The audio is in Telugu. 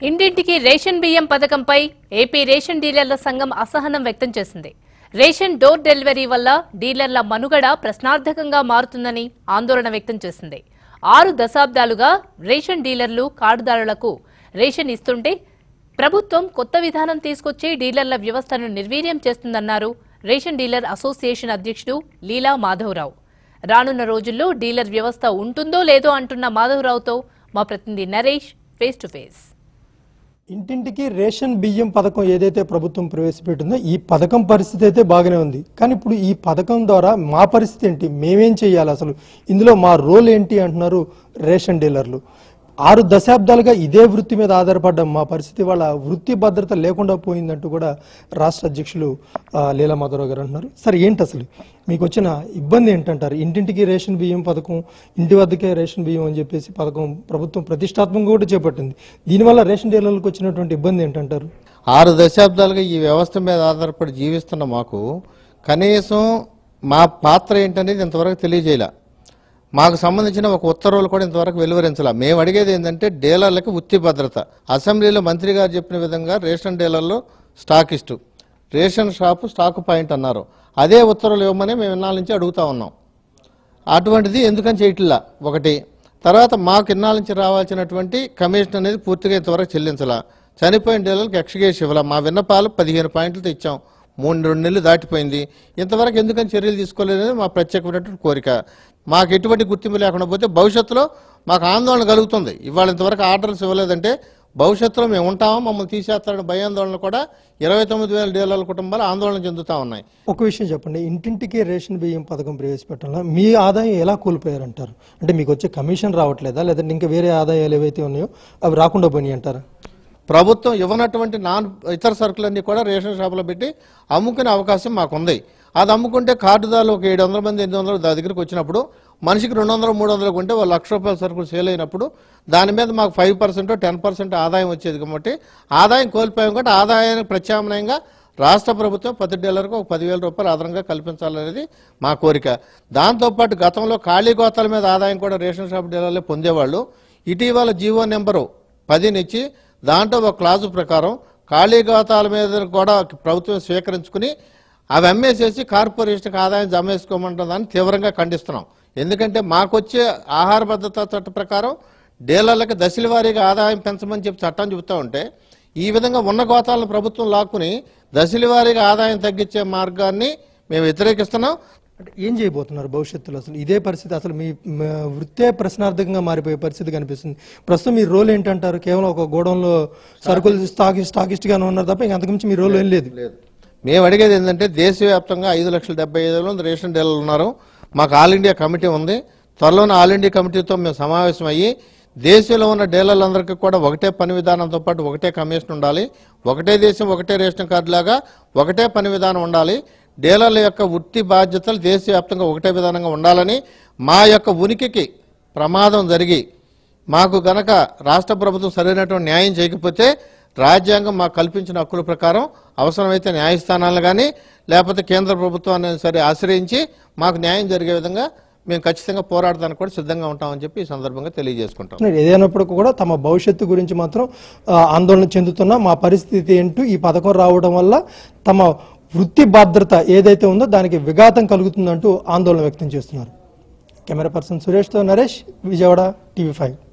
ఇంటింటికి రేషన్ బియ్యం పథకంపై ఏపీ రేషన్ డీలర్ల సంఘం అసహనం వ్యక్తం చేసింది రేషన్ డోర్ డెలివరీ వల్ల డీలర్ల మనుగడ ప్రశ్నార్థకంగా మారుతుందని ఆందోళన వ్యక్తం చేసింది ఆరు దశాబ్దాలుగా రేషన్ డీలర్లు కార్డుదారులకు రేషన్ ఇస్తుంటే ప్రభుత్వం కొత్త విధానం తీసుకొచ్చి డీలర్ల వ్యవస్థను నిర్వీర్యం చేస్తుందన్నారు రేషన్ డీలర్ అసోసియేషన్ అధ్యక్షుడు లీలా మాధవరావు రానున్న రోజుల్లో డీలర్ వ్యవస్థ ఉంటుందో లేదో అంటున్న మాధవరావుతో మా ప్రతినిధి నరేష్ ఫేస్ టు ఫేస్ ఇంటింటికి రేషన్ బియ్యం పథకం ఏదైతే ప్రభుత్వం ప్రవేశపెట్టిందో ఈ పథకం పరిస్థితి అయితే బాగానే ఉంది కానీ ఇప్పుడు ఈ పథకం ద్వారా మా పరిస్థితి ఏంటి మేమేం చేయాలి అసలు ఇందులో మా రోల్ ఏంటి అంటున్నారు రేషన్ డీలర్లు ఆరు దశాబ్దాలుగా ఇదే వృత్తి మీద ఆధారపడ్డాం మా పరిస్థితి వాళ్ళ వృత్తి భద్రత లేకుండా పోయిందంటూ కూడా రాష్ట్ర అధ్యక్షులు ఆ, లీలా మాధవరావు గారు అంటున్నారు సరే ఏంటి అసలు మీకు వచ్చిన ఇబ్బంది ఏంటంటారు ఇంటింటికి రేషన్ బియ్యం పథకం ఇంటి వద్దకే రేషన్ బియ్యం అని చెప్పేసి పథకం ప్రభుత్వం ప్రతిష్టాత్మకంగా కూడా చేపట్టింది దీనివల్ల రేషన్ డీలర్లకు వచ్చినటువంటి ఇబ్బంది ఏంటంటారు ఆరు దశాబ్దాలుగా ఈ వ్యవస్థ మీద ఆధారపడి జీవిస్తున్న మాకు కనీసం మా పాత్ర ఏంటనేది ఇంతవరకు తెలియజేయలే మాకు సంబంధించిన ఒక ఉత్తర్వులు కూడా ఇంతవరకు వెలువరించాల మేము అడిగేది ఏంటంటే డీలర్లకు వృత్తి భద్రత అసెంబ్లీలో మంత్రి గారు చెప్పిన విధంగా రేషన్ డీలర్లు stockist ration shop stock point అన్నారు అదే ఉత్తర్వులు ఇవ్వమని మేము ఇన్నాళ్ళ నుంచి అడుగుతా ఉన్నాం అటువంటిది ఎందుకని చేయట్లా ఒకటి తర్వాత మాకు ఇన్నాళ్ళ నుంచి రావాల్సినటువంటి కమిషన్ అనేది పూర్తిగా ఇంతవరకు చెల్లించాల చనిపోయిన డీలర్లకు ఎక్స్గేస్ ఇవ్వాల మా విన్నపాలు పదిహేను పాయింట్లతో ఇచ్చాం మూడు రెండు నెలలు దాటిపోయింది ఇంతవరకు ఎందుకని చర్యలు తీసుకోలేదనేది మా ప్రత్యేకమైనటువంటి కోరిక మాకు ఎటువంటి గుర్తింపు లేకుండా పోతే భవిష్యత్తులో మాకు ఆందోళన కలుగుతుంది ఇవాళ ఇంతవరకు ఆర్డర్స్ ఇవ్వలేదంటే భవిష్యత్తులో మేము ఉంటామో మమ్మల్ని తీసేస్తారని భయాందోళన కూడా ఇరవై తొమ్మిది వేల డీలర్ల కుటుంబాలు ఆందోళన చెందుతా ఉన్నాయి ఒక విషయం చెప్పండి ఇంటింటికి రేషన్ బియ్యం పథకం ప్రవేశపెట్టడంలో మీ ఆదాయం ఎలా కోల్పోయారంటారు అంటే మీకు వచ్చే కమిషన్ రావట్లేదా లేదంటే ఇంకా వేరే ఆదాయాలు ఏవైతే ఉన్నాయో అవి రాకుండా పోయినాయి అంటారా ప్రభుత్వం ఇవ్వనటువంటి నాన్ ఇతర సరుకులన్నీ కూడా రేషన్ షాపులో పెట్టి అమ్ముకునే అవకాశం మాకు ఉంది అది అమ్ముకుంటే కార్డుదారులు ఒక ఏడు వందల మంది ఎనిమిది వందలు దాని దగ్గరికి వచ్చినప్పుడు మనిషికి రెండు వందలు మూడు వందలు కొంటే వాళ్ళు లక్ష రూపాయల సరుకులు సేల్ అయినప్పుడు దాని మీద మాకు ఫైవ్ పర్సెంట్ టెన్ పర్సెంట్ ఆదాయం వచ్చేది కాబట్టి ఆదాయం కోల్పోయాం కాబట్టి ఆదాయానికి ప్రత్యామ్నాయంగా రాష్ట్ర ప్రభుత్వం ప్రతి డీలర్కు ఒక పదివేల రూపాయలు అదనంగా కల్పించాలనేది మా కోరిక దాంతోపాటు గతంలో ఖాళీ గోతాల మీద ఆదాయం కూడా రేషన్ షాప్ డీలర్లే పొందేవాళ్ళు ఇటీవల జీవో నెంబరు పదినిచ్చి దాంట్లో ఒక క్లాజు ప్రకారం ఖాళీ గోతాల మీద కూడా ప్రభుత్వం స్వీకరించుకుని అవి అమ్మేసేసి కార్పొరేషన్కి ఆదాయం జమ వేసుకోమంటుందని తీవ్రంగా ఖండిస్తున్నాం ఎందుకంటే మాకొచ్చే ఆహార భద్రతా చట్ట ప్రకారం డీలర్లకు దశల వారీగా ఆదాయం పెంచమని చెప్పి చట్టం చెబుతూ ఉంటే ఈ విధంగా ఉన్న గోతాలను ప్రభుత్వం లాక్కుని దశల వారీగా ఆదాయం తగ్గించే మార్గాన్ని మేము వ్యతిరేకిస్తున్నాం అంటే ఏం చేయబోతున్నారు భవిష్యత్తులో అసలు ఇదే పరిస్థితి అసలు మీ మ, వృత్తే ప్రశ్నార్థకంగా మారిపోయే పరిస్థితి కనిపిస్తుంది ప్రస్తుతం మీ రోల్ ఏంటంటారు కేవలం ఒక గోడౌన్లో సరుకులు స్టాక్ స్టాకిస్ట్గానే ఉన్నారు తప్ప ఇంకా అంతకుమించి మీ రోల్ ఏం లేదు లేదు మేము అడిగేది ఏంటంటే దేశవ్యాప్తంగా ఐదు లక్షల డెబ్బై ఐదు వేల మంది రేషన్ డీలర్లు ఉన్నారు మాకు ఆల్ ఇండియా కమిటీ ఉంది త్వరలోనే ఆల్ ఇండియా కమిటీతో మేము సమావేశం అయ్యి దేశంలో ఉన్న డీలర్లందరికీ కూడా ఒకటే పని విధానంతో పాటు ఒకటే కమిషన్ ఉండాలి ఒకటే దేశం ఒకటే రేషన్ కార్డు లాగా ఒకటే పని విధానం ఉండాలి డీలర్ల యొక్క వృత్తి బాధ్యతలు దేశవ్యాప్తంగా ఒకటే విధానంగా ఉండాలని మా యొక్క ఉనికికి ప్రమాదం జరిగి మాకు గనక రాష్ట్ర ప్రభుత్వం సరైనటువంటి న్యాయం చేయకపోతే రాజ్యాంగం మాకు కల్పించిన హక్కుల ప్రకారం అవసరమైతే న్యాయస్థానాలు కానీ లేకపోతే కేంద్ర ప్రభుత్వాన్ని సరే ఆశ్రయించి మాకు న్యాయం జరిగే విధంగా మేము ఖచ్చితంగా పోరాడడానికి కూడా సిద్ధంగా ఉంటామని చెప్పి ఈ సందర్భంగా తెలియజేసుకుంటాం ఏదైనప్పటికీ కూడా తమ భవిష్యత్తు గురించి మాత్రం ఆ, ఆందోళన చెందుతున్నా మా పరిస్థితి ఏంటో ఈ పథకం రావడం వల్ల తమ వృత్తి భద్రత ఏదైతే ఉందో దానికి విఘాతం కలుగుతుందంటూ ఆందోళన వ్యక్తం చేస్తున్నారు కెమెరా పర్సన్ సురేష్తో నరేష్ విజయవాడ టీవీ ఫైవ్